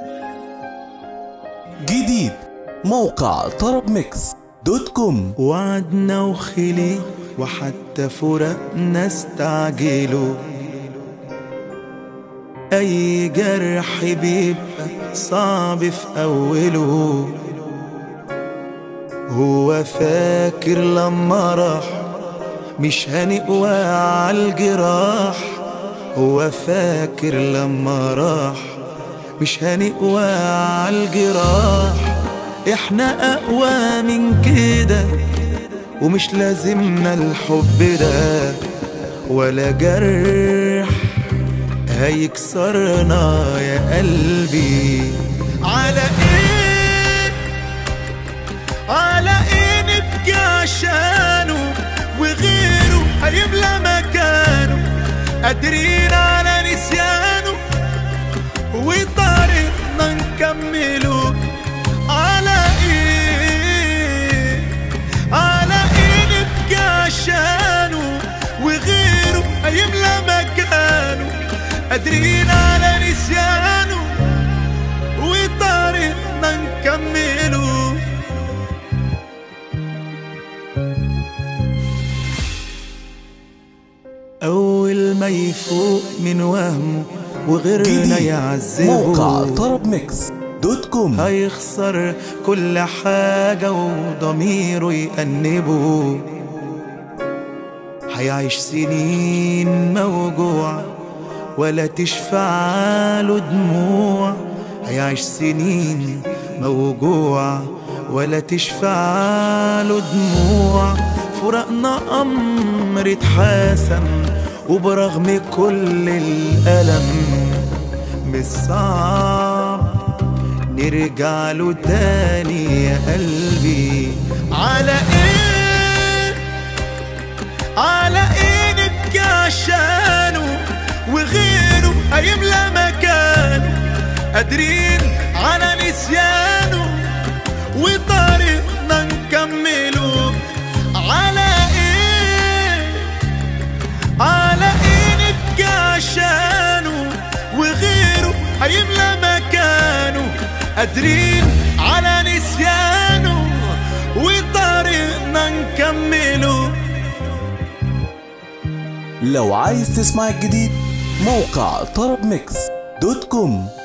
جديد موقع طرب ميكس دوت كوم وعدنا وخلي وحتى فرقنا استعجلوا أي جرح بيبقى صعب في أوله هو فاكر لما راح مش هنقوى عالجراح هو فاكر لما راح مش هنقوى عالجراح احنا اقوى من كده ومش لازمنا الحب ده ولا جرح هيكسرنا يا قلبي على ايه على ايه نبكي عشانه وغيره هيملى مكانه قادرين على نسيانه وطريقنا نكمله على ايه على ايه نبكي عشانه وغيره هيملى مكانه قادرين على نسيانه وطريقنا نكمله أول ما يفوق من وهمه وغيرنا جديد يعذبه موقع طرب ميكس دوت كوم هيخسر كل حاجة وضميره يأنبه هيعيش سنين موجوع ولا تشفع له دموع هيعيش سنين موجوع ولا تشفع له دموع فراقنا أمر اتحاسم وبرغم كل الألم مش صعب نرجع له تاني يا قلبي على ايه على ايه نبكي عشانه وغيره هيملى مكانه قادرين على نسيانه وطريقنا نكمله على ايه على ايه نبكي عشانه وغيره هيملى مكانه قادرين على نسيانه وطريقنا نكمله لو عايز تسمع الجديد موقع طرب ميكس دوت كوم